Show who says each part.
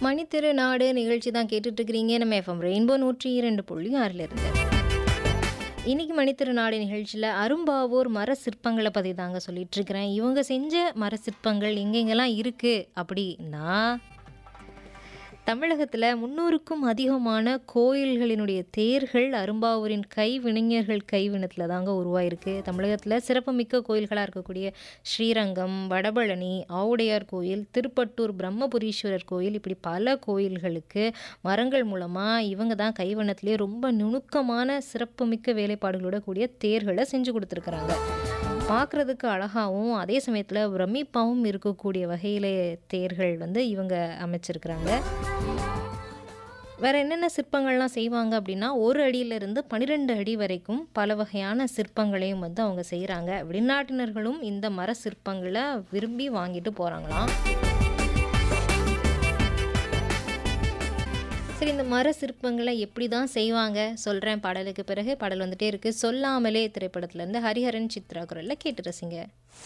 Speaker 1: மணித்திரு நாடு நிகழ்ச்சி தான் கேட்டுட்டு இருக்கிறீங்க நம்ம எஃப்எம் ரெயின்போ நூற்றி இரண்டு புள்ளி ஆறில் இருந்து இன்னைக்கு மணித்திரு நாடு நிகழ்ச்சியில் அரும்பாவூர் மர சிற்பங்களை பற்றி தாங்க சொல்லிட்டு இருக்கிறேன் இவங்க செஞ்ச மர சிற்பங்கள் எங்கெங்கெல்லாம் இருக்குது அப்படின்னா தமிழகத்தில் முன்னூறுக்கும் அதிகமான கோயில்களினுடைய தேர்கள் அரும்பாவூரின் கைவினைஞர்கள் கைவினத்தில் தாங்க உருவாயிருக்கு தமிழகத்தில் சிறப்புமிக்க கோயில்களாக இருக்கக்கூடிய ஸ்ரீரங்கம் வடபழனி ஆவுடையார் கோயில் திருப்பட்டூர் பிரம்மபுரீஸ்வரர் கோயில் இப்படி பல கோயில்களுக்கு மரங்கள் மூலமாக இவங்க தான் கைவண்ணத்திலே ரொம்ப நுணுக்கமான சிறப்புமிக்க வேலைப்பாடுகளோட கூடிய தேர்களை செஞ்சு கொடுத்துருக்குறாங்க பார்க்குறதுக்கு அழகாகவும் அதே சமயத்தில் பிரமிப்பாகவும் இருக்கக்கூடிய வகையில் தேர்கள் வந்து இவங்க அமைச்சிருக்கிறாங்க வேற என்னென்ன சிற்பங்கள்லாம் செய்வாங்க அப்படின்னா ஒரு அடியிலிருந்து பன்னிரெண்டு அடி வரைக்கும் பல வகையான சிற்பங்களையும் வந்து அவங்க செய்கிறாங்க வெளிநாட்டினர்களும் இந்த மர சிற்பங்களை விரும்பி வாங்கிட்டு போகிறாங்களாம் சரி இந்த மர சிற்பங்களை எப்படி தான் செய்வாங்க சொல்கிறேன் பாடலுக்கு பிறகு பாடல் வந்துட்டே இருக்குது சொல்லாமலே திரைப்படத்துலேருந்து ஹரிஹரன் சித்ரா குரலில் கேட்டு ரசிங்க